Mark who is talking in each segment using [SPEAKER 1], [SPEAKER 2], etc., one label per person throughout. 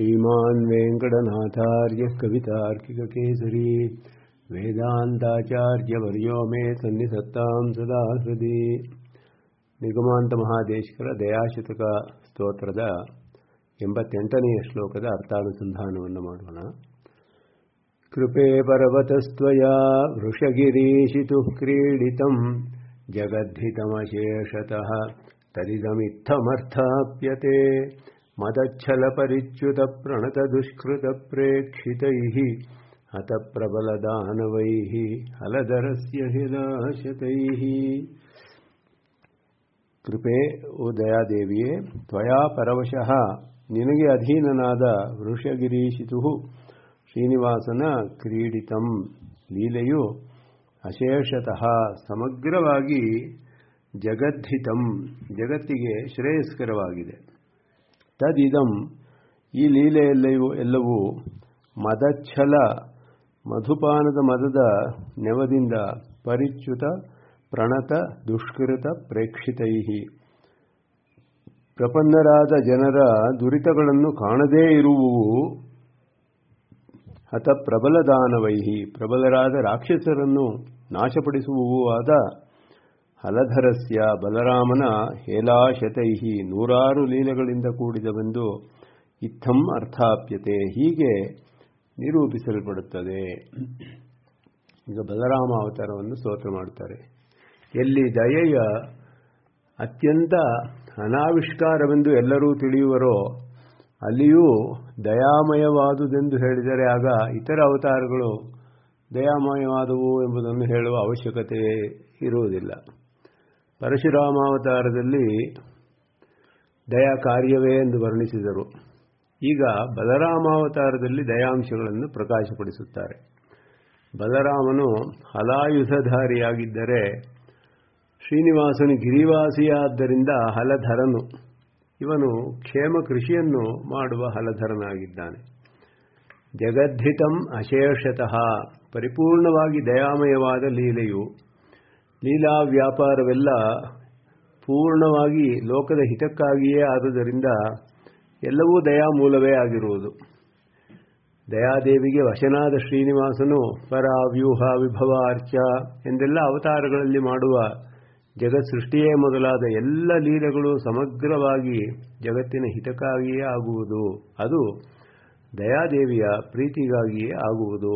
[SPEAKER 1] श्रीमान् वेङ्कटनाथार्यः कवितार्किककेसरी ವೇದಾಂತಾಚಾರ್ಯवर्यो मे सन्निसत्तां ಸದಾ ಹೃದಿ ನಿಗಮಾಂತ ಮಹಾದೇಶಕರ ದಯಾಶತಕ ಸ್ತೋತ್ರದ ಎಂಬತ್ತೆಂಟನೆಯ ಶ್ಲೋಕದ ಅರ್ಥಾನುಸಂಧಾನವನ್ನು ಮಾಡೋಣ ಕೃಪೆ ಪರ್ವತಸ್ತ್ವಯಾ ವೃಷಗಿರೀಶಿತು ಕ್ರೀಡಿತಂ ಜಗದ್ಧಿತಮಶೇಷತಃ ತದಿದಮಿತ್ತಮರ್ಥಾಪ್ಯತೆ मदच्छलपरिच्युतप्रणतदुष्कृतप्रेक्षितैः हतप्रबलदानवैः हलधरस्य हिलाशतैः ಕೃಪೆ ಓ ದಯಾದೇವಿಯೇ ತ್ವಯಾ ಪರವಶಃ ನಿನಗೆ ಅಧೀನನಾದ ವೃಷಗಿರೀಶಿತು ಶ್ರೀನಿವಾಸನ ಕ್ರೀಡಿತಂ ಲೀಲೆಯು ಅಶೇಷತಃ ಸಮಗ್ರವಾಗಿ ಜಗದ್ಧಿತಂ ಜಗತ್ತಿಗೆ ಶ್ರೇಯಸ್ಕರವಾಗಿದೆ ತದಿದಂ ಈ ಲೀಲೆಯೆಲ್ಲವೂ ಎಲ್ಲವೂ ಮದಚ್ಛಲ ಮಧುಪಾನದ ಮದದ ನೆವದಿಂದ ಪರಿಚ್ಯುತ ಪ್ರಣತ ದುಷ್ಕೃತ ಪ್ರೇಕ್ಷಿತೈ ಪ್ರಪನ್ನರಾದ ಜನರ ದುರಿತಗಳನ್ನು ಕಾಣದೇ ಇರುವುವು ಹತ ಪ್ರಬಲದಾನವೈಹಿ ಪ್ರಬಲರಾದ ರಾಕ್ಷಸರನ್ನು ನಾಶಪಡಿಸುವುವೂ ಆದ ಹಲಧರಸ್ಯ ಬಲರಾಮನ ಹೇಲಾಶತೈಹಿ ನೂರಾರು ಲೀಲೆಗಳಿಂದ ಕೂಡಿದವೆಂದು ಇತ್ತಂ ಅರ್ಥಾಪ್ಯತೆ ಹೀಗೆ ನಿರೂಪಿಸಲ್ಪಡುತ್ತದೆ ಈಗ ಬಲರಾಮ ಅವತಾರವನ್ನು ಸ್ತೋತ್ರ ಮಾಡುತ್ತಾರೆ ಎಲ್ಲಿ ದಯೆಯ ಅತ್ಯಂತ ಅನಾವಿಷ್ಕಾರವೆಂದು ಎಲ್ಲರೂ ತಿಳಿಯುವರೋ ಅಲ್ಲಿಯೂ ದಯಾಮಯವಾದುದೆಂದು ಹೇಳಿದರೆ ಆಗ ಇತರ ಅವತಾರಗಳು ದಯಾಮಯವಾದವು ಎಂಬುದನ್ನು ಹೇಳುವ ಅವಶ್ಯಕತೆ ಇರುವುದಿಲ್ಲ ಪರಶುರಾಮಾವತಾರದಲ್ಲಿ ದಯಾ ಕಾರ್ಯವೇ ಎಂದು ವರ್ಣಿಸಿದರು ಈಗ ಬಲರಾಮಾವತಾರದಲ್ಲಿ ದಯಾಂಶಗಳನ್ನು ಪ್ರಕಾಶಪಡಿಸುತ್ತಾರೆ ಬಲರಾಮನು ಹಲಾಯುಧಧಾರಿಯಾಗಿದ್ದರೆ ಶ್ರೀನಿವಾಸನು ಗಿರಿವಾಸಿಯಾದ್ದರಿಂದ ಹಲಧರನು ಇವನು ಕ್ಷೇಮ ಕೃಷಿಯನ್ನು ಮಾಡುವ ಹಲಧರನಾಗಿದ್ದಾನೆ ಜಗದ್ಧಿತಂ ಅಶೇಷತಃ ಪರಿಪೂರ್ಣವಾಗಿ ದಯಾಮಯವಾದ ಲೀಲೆಯು ಲೀಲಾ ವ್ಯಾಪಾರವೆಲ್ಲ ಪೂರ್ಣವಾಗಿ ಲೋಕದ ಹಿತಕ್ಕಾಗಿಯೇ ಆದುದರಿಂದ ಎಲ್ಲವೂ ದಯಾಮೂಲವೇ ಆಗಿರುವುದು ದಯಾದೇವಿಗೆ ವಶನಾದ ಶ್ರೀನಿವಾಸನು ಪರ ವ್ಯೂಹ ವಿಭವ ಅರ್ಚ ಎಂದೆಲ್ಲ ಅವತಾರಗಳಲ್ಲಿ ಮಾಡುವ ಜಗತ್ ಸೃಷ್ಟಿಯೇ ಮೊದಲಾದ ಎಲ್ಲ ಲೀಲೆಗಳು ಸಮಗ್ರವಾಗಿ ಜಗತ್ತಿನ ಹಿತಕ್ಕಾಗಿಯೇ ಆಗುವುದು ಅದು ದಯಾದೇವಿಯ ಪ್ರೀತಿಗಾಗಿಯೇ ಆಗುವುದು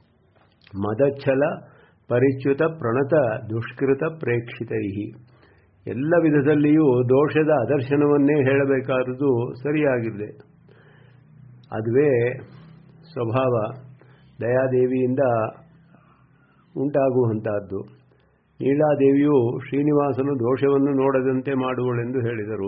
[SPEAKER 1] ಮದಚ್ಛಲ ಪರಿಚ್ಯುತ ಪ್ರಣತ ದುಷ್ಕೃತ ಪ್ರೇಕ್ಷಿತೈ ಎಲ್ಲ ವಿಧದಲ್ಲಿಯೂ ದೋಷದ ಅದರ್ಶನವನ್ನೇ ಹೇಳಬೇಕಾದುದು ಸರಿಯಾಗಿದೆ ಅದುವೇ ಸ್ವಭಾವ ದಯಾದೇವಿಯಿಂದ ಉಂಟಾಗುವಂತಹದ್ದು ನೀಳಾದೇವಿಯು ಶ್ರೀನಿವಾಸನು ದೋಷವನ್ನು ನೋಡದಂತೆ ಮಾಡುವಳೆಂದು ಹೇಳಿದರು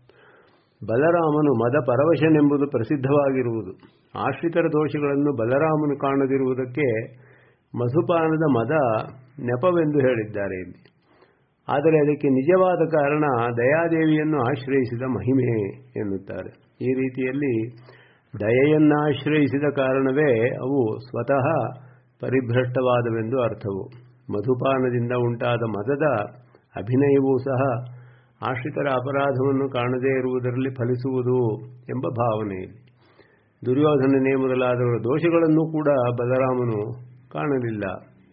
[SPEAKER 1] ಬಲರಾಮನು ಮದ ಪರವಶನೆಂಬುದು ಪ್ರಸಿದ್ಧವಾಗಿರುವುದು ಆಶ್ರಿತರ ದೋಷಗಳನ್ನು ಬಲರಾಮನು ಕಾಣದಿರುವುದಕ್ಕೆ ಮಧುಪಾನದ ಮದ ನೆಪವೆಂದು ಹೇಳಿದ್ದಾರೆ ಇಲ್ಲಿ ಆದರೆ ಅದಕ್ಕೆ ನಿಜವಾದ ಕಾರಣ ದಯಾದೇವಿಯನ್ನು ಆಶ್ರಯಿಸಿದ ಮಹಿಮೆ ಎನ್ನುತ್ತಾರೆ ಈ ರೀತಿಯಲ್ಲಿ ದಯೆಯನ್ನಾಶ್ರಯಿಸಿದ ಕಾರಣವೇ ಅವು ಸ್ವತಃ ಪರಿಭ್ರಷ್ಟವಾದವೆಂದು ಅರ್ಥವು ಮಧುಪಾನದಿಂದ ಉಂಟಾದ ಮದದ ಅಭಿನಯವೂ ಸಹ ಆಶ್ರಿತರ ಅಪರಾಧವನ್ನು ಕಾಣದೇ ಇರುವುದರಲ್ಲಿ ಫಲಿಸುವುದು ಎಂಬ ಭಾವನೆಯಲ್ಲಿ ದುರ್ಯೋಧನನೇ ಮೊದಲಾದವರ ದೋಷಗಳನ್ನು ಕೂಡ ಬಲರಾಮನು ಕಾಣಲಿಲ್ಲ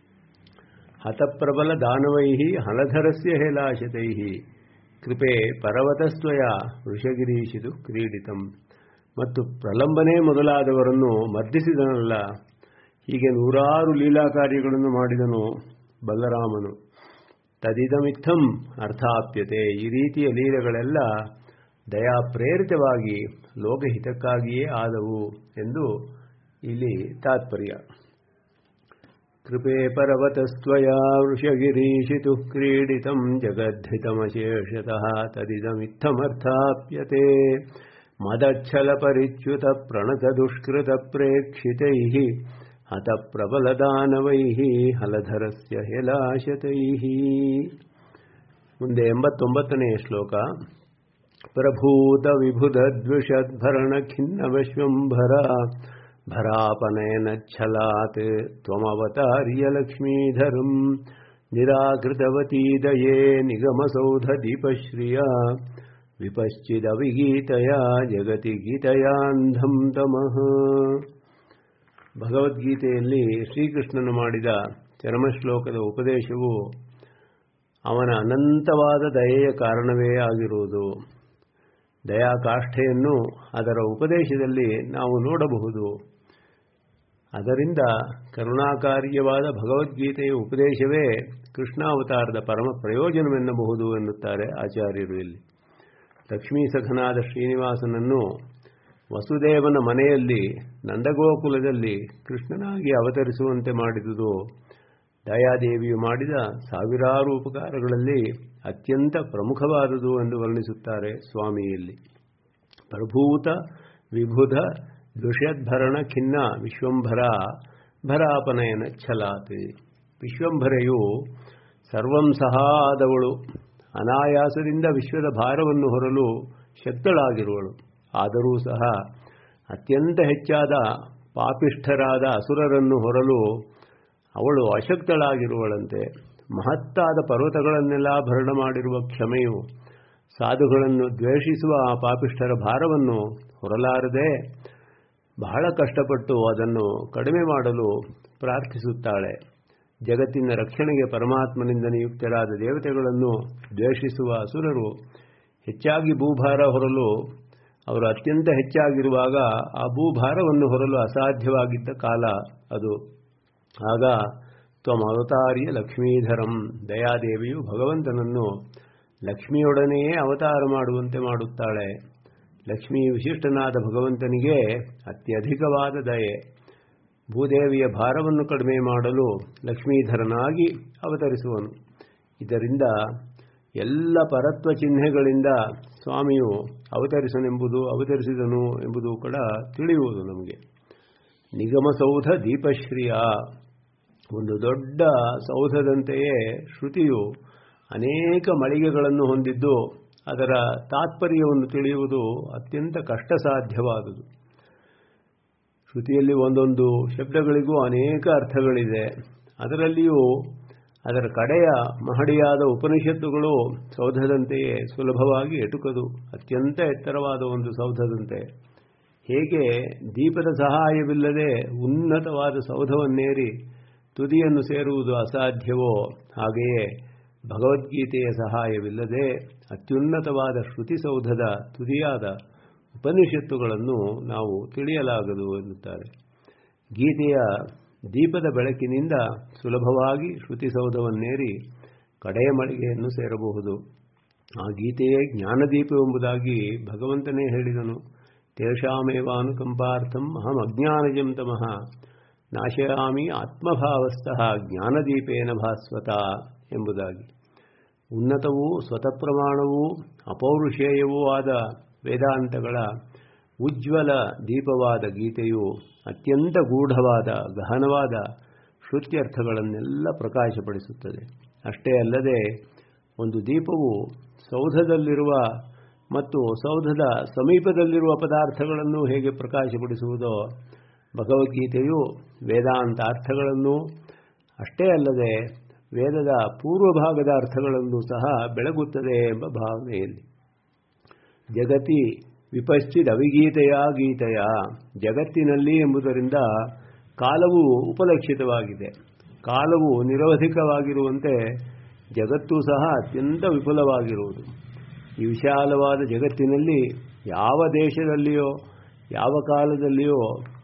[SPEAKER 1] ಹತಪ್ರಬಲ ದಾನವೈಹಿ ಹಲಧರಸ್ಯ ಹೇಲಾಶತೈಹಿ ಕೃಪೆ ಪರ್ವತಸ್ತ್ವಯ ವೃಷಗಿರೀಶಿದು ಕ್ರೀಡಿತಂ ಮತ್ತು ಪ್ರಲಂಬನೆ ಮೊದಲಾದವರನ್ನು ಮರ್ದಿಸಿದನಲ್ಲ ಹೀಗೆ ನೂರಾರು ಲೀಲಾ ಕಾರ್ಯಗಳನ್ನು ಮಾಡಿದನು ಬಲರಾಮನು ತದಿದಮಿತ್ತಂ ಅರ್ಥಾಪ್ಯತೆ ಈ ರೀತಿಯ ಲೀಲೆಗಳೆಲ್ಲ ದಯಾ ಪ್ರೇರಿತವಾಗಿ ಲೋಕಹಿತಕ್ಕಾಗಿಯೇ ಆದವು ಎಂದು ಇಲ್ಲಿ ತಾತ್ಪರ್ಯ ಕೃಪೆ ಪರ್ವತಸ್ತ್ವಯಾ ವೃಷಗಿರೀಶಿತು ಕ್ರೀಡಿತಂ ಜಗದ್ಧಿತಮಶೇಷತಃ ತದಿದಮಿತ್ತಮರ್ಥಾಪ್ಯತೆ ಮದಚ್ಛಲಪರಿಚ್ಯುತ ಪ್ರಣತದುಷ್ಕೃತ ಪ್ರೇಕ್ಷಿತೈಃ ಹತಪ್ರಬಲದಾನವೈಃ ಹಲಧರಸ್ಯ ಹೇಲಾಶತೈಃ ಮುಂದೆ ಎಂಬತ್ತೊಂಬತ್ತನೆಯ ಶ್ಲೋಕ ಪ್ರಭೂತ ವಿಭುಧದ್ವಿಷದ್ಭರಣ ಖಿನ್ನ ವಿಶ್ವಂಭರ ಭರಾಪನಯನಚ್ಛಲಾತ್ ತ್ವಮವತಾರ್ಯ ಲಕ್ಷ್ಮೀಧರಂ ನಿರಾಕೃತವತೀ ದಯೇ ನಿಗಮಸೌಧ ದೀಪಶ್ರಿಯ ವಿಪಶ್ಚಿದವಿಗೀತೆಯ ಜಗತಿ ಗೀತೆಯಾಂಧಂ ತಮಃ ಭಗವದ್ಗೀತೆಯಲ್ಲಿ ಶ್ರೀಕೃಷ್ಣನು ಮಾಡಿದ ಚರಮಶ್ಲೋಕದ ಉಪದೇಶವು ಅವನ ಅನಂತವಾದ ದಯೆಯ ಕಾರಣವೇ ಆಗಿರುವುದು ದಯಾಕಾಷ್ಠೆಯನ್ನು ಅದರ ಉಪದೇಶದಲ್ಲಿ ನಾವು ನೋಡಬಹುದು ಅದರಿಂದ ಕರುಣಾಕಾರ್ಯವಾದ ಭಗವದ್ಗೀತೆಯ ಉಪದೇಶವೇ ಕೃಷ್ಣಾವತಾರದ ಪರಮ ಪ್ರಯೋಜನವೆನ್ನಬಹುದು ಎನ್ನುತ್ತಾರೆ ಆಚಾರ್ಯರು ಇಲ್ಲಿ ಲಕ್ಷ್ಮೀ ಸಖನಾದ ಶ್ರೀನಿವಾಸನನ್ನು ವಸುದೇವನ ಮನೆಯಲ್ಲಿ ನಂದಗೋಕುಲದಲ್ಲಿ ಕೃಷ್ಣನಾಗಿ ಅವತರಿಸುವಂತೆ ಮಾಡಿದುದು ದಯಾದೇವಿಯು ಮಾಡಿದ ಸಾವಿರಾರು ಉಪಕಾರಗಳಲ್ಲಿ ಅತ್ಯಂತ ಪ್ರಮುಖವಾದುದು ಎಂದು ವರ್ಣಿಸುತ್ತಾರೆ ಸ್ವಾಮಿಯಲ್ಲಿ ಪ್ರಭೂತ ವಿಭುಧ ದುಷ್ಯದ್ಭರಣ ಖಿನ್ನ ವಿಶ್ವಂಭರ ಭರಾಪನಯನ ಛಲಾತ್ ವಿಶ್ವಂಭರೆಯು ಸರ್ವಂ ಸಹ ಆದವಳು ಅನಾಯಾಸದಿಂದ ವಿಶ್ವದ ಭಾರವನ್ನು ಹೊರಲು ಶಕ್ತಳಾಗಿರುವಳು ಆದರೂ ಸಹ ಅತ್ಯಂತ ಹೆಚ್ಚಾದ ಪಾಪಿಷ್ಠರಾದ ಅಸುರರನ್ನು ಹೊರಲು ಅವಳು ಅಶಕ್ತಳಾಗಿರುವಳಂತೆ ಮಹತ್ತಾದ ಪರ್ವತಗಳನ್ನೆಲ್ಲ ಭರಣ ಮಾಡಿರುವ ಕ್ಷಮೆಯು ಸಾಧುಗಳನ್ನು ದ್ವೇಷಿಸುವ ಆ ಪಾಪಿಷ್ಠರ ಭಾರವನ್ನು ಹೊರಲಾರದೆ ಬಹಳ ಕಷ್ಟಪಟ್ಟು ಅದನ್ನು ಕಡಿಮೆ ಮಾಡಲು ಪ್ರಾರ್ಥಿಸುತ್ತಾಳೆ ಜಗತ್ತಿನ ರಕ್ಷಣೆಗೆ ಪರಮಾತ್ಮನಿಂದ ನಿಯುಕ್ತರಾದ ದೇವತೆಗಳನ್ನು ದ್ವೇಷಿಸುವ ಅಸುರರು ಹೆಚ್ಚಾಗಿ ಭೂಭಾರ ಹೊರಲು ಅವರು ಅತ್ಯಂತ ಹೆಚ್ಚಾಗಿರುವಾಗ ಆ ಭೂಭಾರವನ್ನು ಹೊರಲು ಅಸಾಧ್ಯವಾಗಿದ್ದ ಕಾಲ ಅದು ಆಗ ತ್ವಮವತಾರ್ಯ ಲಕ್ಷ್ಮೀಧರಂ ದಯಾದೇವಿಯು ಭಗವಂತನನ್ನು ಲಕ್ಷ್ಮಿಯೊಡನೆಯೇ ಅವತಾರ ಮಾಡುವಂತೆ ಮಾಡುತ್ತಾಳೆ ಲಕ್ಷ್ಮೀ ವಿಶಿಷ್ಟನಾದ ಭಗವಂತನಿಗೆ ಅತ್ಯಧಿಕವಾದ ದಯೆ ಭೂದೇವಿಯ ಭಾರವನ್ನು ಕಡಿಮೆ ಮಾಡಲು ಲಕ್ಷ್ಮೀಧರನಾಗಿ ಅವತರಿಸುವನು ಇದರಿಂದ ಎಲ್ಲ ಪರತ್ವ ಚಿಹ್ನೆಗಳಿಂದ ಸ್ವಾಮಿಯು ಅವತರಿಸನೆಂಬುದು ಅವತರಿಸಿದನು ಎಂಬುದು ಕೂಡ ತಿಳಿಯುವುದು ನಮಗೆ ನಿಗಮಸೌಧ ದೀಪಶ್ರಿಯ ಒಂದು ದೊಡ್ಡ ಸೌಧದಂತೆಯೇ ಶ್ರುತಿಯು ಅನೇಕ ಮಳಿಗೆಗಳನ್ನು ಹೊಂದಿದ್ದು ಅದರ ತಾತ್ಪರ್ಯವನ್ನು ತಿಳಿಯುವುದು ಅತ್ಯಂತ ಕಷ್ಟ ಸಾಧ್ಯವಾದುದು ಶ್ರುತಿಯಲ್ಲಿ ಒಂದೊಂದು ಶಬ್ದಗಳಿಗೂ ಅನೇಕ ಅರ್ಥಗಳಿದೆ ಅದರಲ್ಲಿಯೂ ಅದರ ಕಡೆಯ ಮಹಡಿಯಾದ ಉಪನಿಷತ್ತುಗಳು ಸೌಧದಂತೆಯೇ ಸುಲಭವಾಗಿ ಎಟುಕದು ಅತ್ಯಂತ ಎತ್ತರವಾದ ಒಂದು ಸೌಧದಂತೆ ಹೇಗೆ ದೀಪದ ಸಹಾಯವಿಲ್ಲದೆ ಉನ್ನತವಾದ ಸೌಧವನ್ನೇರಿ ತುದಿಯನ್ನು ಸೇರುವುದು ಅಸಾಧ್ಯವೋ ಹಾಗೆಯೇ ಭಗವದ್ಗೀತೆಯ ಸಹಾಯವಿಲ್ಲದೆ ಅತ್ಯುನ್ನತವಾದ ಶ್ರುತಿಸೌಧದ ತುದಿಯಾದ ಉಪನಿಷತ್ತುಗಳನ್ನು ನಾವು ತಿಳಿಯಲಾಗದು ಎನ್ನುತ್ತಾರೆ ಗೀತೆಯ ದೀಪದ ಬೆಳಕಿನಿಂದ ಸುಲಭವಾಗಿ ಶ್ರುತಿಸೌಧವನ್ನೇರಿ ಕಡೆಯ ಮಳಿಗೆಯನ್ನು ಸೇರಬಹುದು ಆ ಗೀತೆಯೇ ಜ್ಞಾನದೀಪವೆಂಬುದಾಗಿ ಭಗವಂತನೇ ಹೇಳಿದನು ತೇಷಾಮೇವಾನುಕಂಪಾರ್ಥಂ ಅಹಂ ಅಜ್ಞಾನಜಂ ತಮಃ ನಾಶಯಾಮಿ ಆತ್ಮಭಾವಸ್ಥಃ ಜ್ಞಾನದೀಪೇನ ಭಾಸ್ವತ ಎಂಬುದಾಗಿ ಉನ್ನತವೂ ಸ್ವತಃಪ್ರಮಾಣವೂ ಅಪೌರುಷೇಯವೂ ಆದ ವೇದಾಂತಗಳ ಉಜ್ವಲ ದೀಪವಾದ ಗೀತೆಯು ಅತ್ಯಂತ ಗೂಢವಾದ ಗಹನವಾದ ಶ್ರುತ್ಯರ್ಥಗಳನ್ನೆಲ್ಲ ಪ್ರಕಾಶಪಡಿಸುತ್ತದೆ ಅಷ್ಟೇ ಅಲ್ಲದೆ ಒಂದು ದೀಪವು ಸೌಧದಲ್ಲಿರುವ ಮತ್ತು ಸೌಧದ ಸಮೀಪದಲ್ಲಿರುವ ಪದಾರ್ಥಗಳನ್ನು ಹೇಗೆ ಪ್ರಕಾಶಪಡಿಸುವುದೋ ಭಗವದ್ಗೀತೆಯು ವೇದಾಂತ ಅರ್ಥಗಳನ್ನು ಅಷ್ಟೇ ಅಲ್ಲದೆ ವೇದದ ಪೂರ್ವಭಾಗದ ಅರ್ಥಗಳನ್ನು ಸಹ ಬೆಳಗುತ್ತದೆ ಎಂಬ ಭಾವನೆಯಲ್ಲಿ ಜಗತಿ ವಿಪಶ್ಚಿತ್ ಅವಿಗೀತೆಯ ಗೀತೆಯ ಜಗತ್ತಿನಲ್ಲಿ ಎಂಬುದರಿಂದ ಕಾಲವು ಉಪಲಕ್ಷಿತವಾಗಿದೆ ಕಾಲವು ನಿರವಧಿಕವಾಗಿರುವಂತೆ ಜಗತ್ತು ಸಹ ಅತ್ಯಂತ ವಿಪುಲವಾಗಿರುವುದು ಈ ವಿಶಾಲವಾದ ಜಗತ್ತಿನಲ್ಲಿ ಯಾವ ದೇಶದಲ್ಲಿಯೋ ಯಾವ ಕಾಲದಲ್ಲಿಯೋ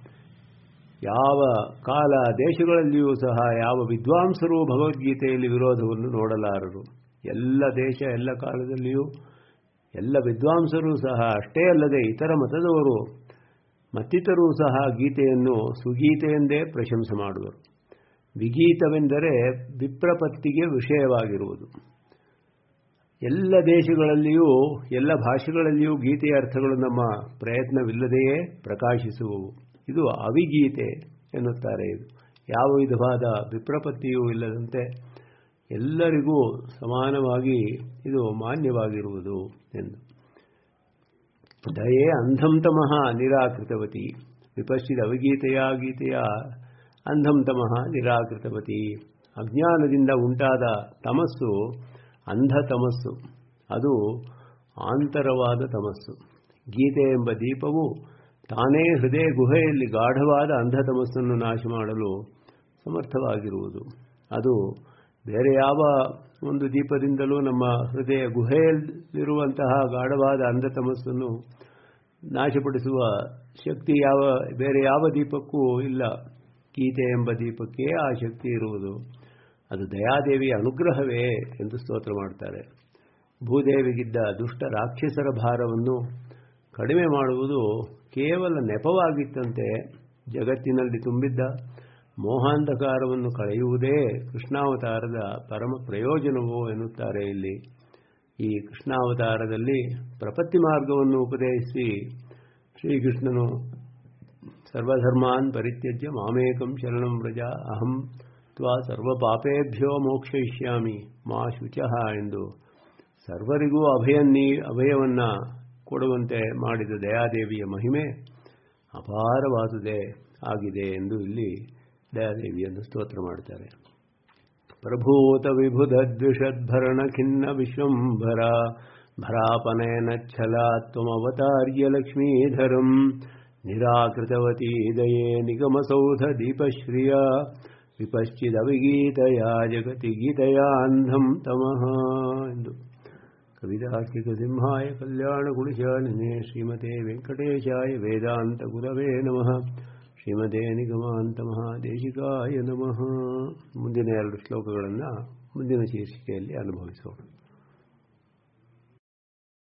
[SPEAKER 1] ಯಾವ ಕಾಲ ದೇಶಗಳಲ್ಲಿಯೂ ಸಹ ಯಾವ ವಿದ್ವಾಂಸರು ಭಗವದ್ಗೀತೆಯಲ್ಲಿ ವಿರೋಧವನ್ನು ನೋಡಲಾರರು ಎಲ್ಲ ದೇಶ ಎಲ್ಲ ಕಾಲದಲ್ಲಿಯೂ ಎಲ್ಲ ವಿದ್ವಾಂಸರು ಸಹ ಅಷ್ಟೇ ಅಲ್ಲದೆ ಇತರ ಮತದವರು ಮತ್ತಿತರೂ ಸಹ ಗೀತೆಯನ್ನು ಸುಗೀತೆ ಎಂದೇ ಪ್ರಶಂಸೆ ಮಾಡುವರು ವಿಗೀತವೆಂದರೆ ವಿಪ್ರಪತ್ತಿಗೆ ವಿಷಯವಾಗಿರುವುದು ಎಲ್ಲ ದೇಶಗಳಲ್ಲಿಯೂ ಎಲ್ಲ ಭಾಷೆಗಳಲ್ಲಿಯೂ ಗೀತೆಯ ಅರ್ಥಗಳು ನಮ್ಮ ಪ್ರಯತ್ನವಿಲ್ಲದೆಯೇ ಪ್ರಕಾಶಿಸುವವು ಇದು ಅವಿಗೀತೆ ಎನ್ನುತ್ತಾರೆ ಇದು ಯಾವ ವಿಧವಾದ ವಿಪ್ರಪತ್ತಿಯೂ ಇಲ್ಲದಂತೆ ಎಲ್ಲರಿಗೂ ಸಮಾನವಾಗಿ ಇದು ಮಾನ್ಯವಾಗಿರುವುದು ಎಂದು ದಯೆ ಅಂಧಂತಮಃ ನಿರಾಕೃತವತಿ ವಿಪಶ್ಚಿದ ಅವಿಗೀತೆಯ ಗೀತೆಯ ಅಂಧಂತಮಃ ನಿರಾಕೃತವತಿ ಅಜ್ಞಾನದಿಂದ ಉಂಟಾದ ತಮಸ್ಸು ಅಂಧ ತಮಸ್ಸು ಅದು ಆಂತರವಾದ ತಮಸ್ಸು ಗೀತೆ ಎಂಬ ದೀಪವು ತಾನೇ ಹೃದಯ ಗುಹೆಯಲ್ಲಿ ಗಾಢವಾದ ಅಂಧತಮಸ್ಸನ್ನು ನಾಶ ಮಾಡಲು ಸಮರ್ಥವಾಗಿರುವುದು ಅದು ಬೇರೆ ಯಾವ ಒಂದು ದೀಪದಿಂದಲೂ ನಮ್ಮ ಹೃದಯ ಗುಹೆಯಲ್ಲಿರುವಂತಹ ಗಾಢವಾದ ಅಂಧತಮಸ್ಸನ್ನು ನಾಶಪಡಿಸುವ ಶಕ್ತಿ ಯಾವ ಬೇರೆ ಯಾವ ದೀಪಕ್ಕೂ ಇಲ್ಲ ಗೀತೆ ಎಂಬ ದೀಪಕ್ಕೆ ಆ ಶಕ್ತಿ ಇರುವುದು ಅದು ದಯಾದೇವಿಯ ಅನುಗ್ರಹವೇ ಎಂದು ಸ್ತೋತ್ರ ಮಾಡ್ತಾರೆ ಭೂದೇವಿಗಿದ್ದ ದುಷ್ಟ ರಾಕ್ಷಸರ ಭಾರವನ್ನು ಕಡಿಮೆ ಮಾಡುವುದು ಕೇವಲ ನೆಪವಾಗಿತ್ತಂತೆ ಜಗತ್ತಿನಲ್ಲಿ ತುಂಬಿದ್ದ ಮೋಹಾಂಧಕಾರವನ್ನು ಕಳೆಯುವುದೇ ಕೃಷ್ಣಾವತಾರದ ಪರಮ ಪ್ರಯೋಜನವೋ ಎನ್ನುತ್ತಾರೆ ಇಲ್ಲಿ ಈ ಕೃಷ್ಣಾವತಾರದಲ್ಲಿ ಪ್ರಪತ್ತಿ ಮಾರ್ಗವನ್ನು ಉಪದೇಶಿಸಿ ಶ್ರೀಕೃಷ್ಣನು ಸರ್ವಧರ್ಮಾನ್ ಪರಿತ್ಯಜ್ಯ ಮಾಮೇಕಂ ಶರಣಂ ವ್ರಜ ಅಹಂ ತ್ವಾ ಸರ್ವ ಪಾಪೇಭ್ಯೋ ಮೋಕ್ಷಯಿಷ್ಯಾಮಿ ಮಾ ಶುಚಃ ಎಂದು ಸರ್ವರಿಗೂ ಅಭಯನ್ನೀ ಅಭಯವನ್ನು ಕೊಡುವಂತೆ ಮಾಡಿದ ದಯಾದೇವಿಯ ಮಹಿಮೆ ಅಪಾರವಾದುದೇ ಆಗಿದೆ ಎಂದು ಇಲ್ಲಿ ದಯಾದೇವಿಯನ್ನು ಸ್ತೋತ್ರ ಮಾಡ್ತಾರೆ ಪ್ರಭೂತ ವಿಭುಧ ದ್ವಿಷದ್ಭರಣ ಖಿನ್ನ ವಿಶ್ವಂಭರ ಭರಾಪನಯನ ಛಲಾತ್ವಮವತಾರ್ಯ ಲಕ್ಷ್ಮೀಧರಂ ನಿರಾಕೃತವತಿ ದಯೇ ನಿಗಮಸೌಧ ದೀಪಶ್ರಿಯ ವಿಪಶ್ಚಿದವಿಗೀತಯ ಜಗತಿ ಗೀತಯಾಂಧಂ ತಮಃ ಎಂದು ಕವಿತಾರ್ಕಿಕ ಸಿಂಹಾಯ ಕಲ್ಯಾಣ ಗುಣಶಾಲಿನೇ ಶ್ರೀಮತೆ ವೆಂಕಟೇಶಾಯ ವೇದಾಂತ ಗುರವೇ ನಮಃ ಶ್ರೀಮತೆ ನಿಗಮಾಂತ ಮಹಾದೇಶಿಕಾಯ ನಮಃ ಮುಂದಿನ ಎರಡು ಶ್ಲೋಕಗಳನ್ನು ಮುಂದಿನ ಶೀರ್ಷಿಕೆಯಲ್ಲಿ ಅನುಭವಿಸೋಣ